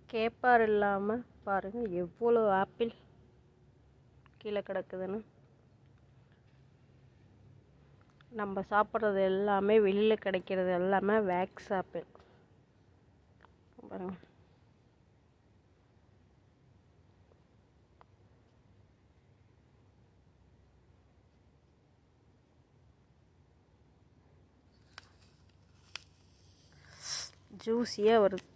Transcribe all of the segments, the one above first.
கேப்பார் இல்லாமல் பாருங்கள் எவ்வளோ ஆப்பிள் கீழே கிடக்குதுன்னு நம்ம சாப்பிட்றது எல்லாமே வெளியில் கிடைக்கிறது எல்லாமே வேக்ஸ் ஆப்பிள் பாருங்கள் ஜூஸியாக வருது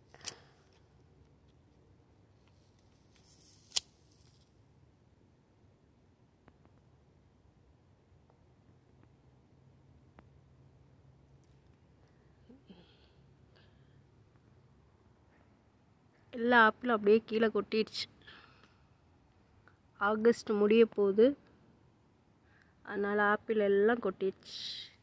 எல்லா ஆப்பிளும் அப்படியே கீழே கொட்டிடுச்சு ஆகஸ்ட் முடிய போகுது அதனால் ஆப்பிள் எல்லாம் கொட்டிடுச்சு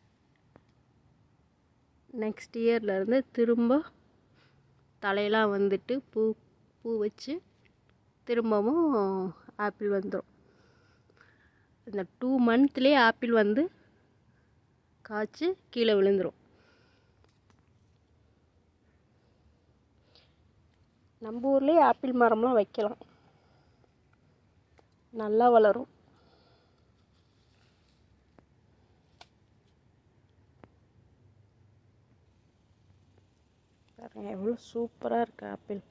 நெக்ஸ்ட் இயர்லேருந்து திரும்ப தலையெல்லாம் வந்துட்டு பூ பூ வச்சு திரும்பவும் ஆப்பிள் வந்துடும் இந்த டூ மந்த்லேயே ஆப்பிள் வந்து காய்ச்சி கீழே விழுந்துடும் நம்ம ஊர்லேயே ஆப்பிள் மரம்லாம் வைக்கலாம் நல்லா வளரும் பாருங்க எவ்வளோ சூப்பராக இருக்குது ஆப்பிள்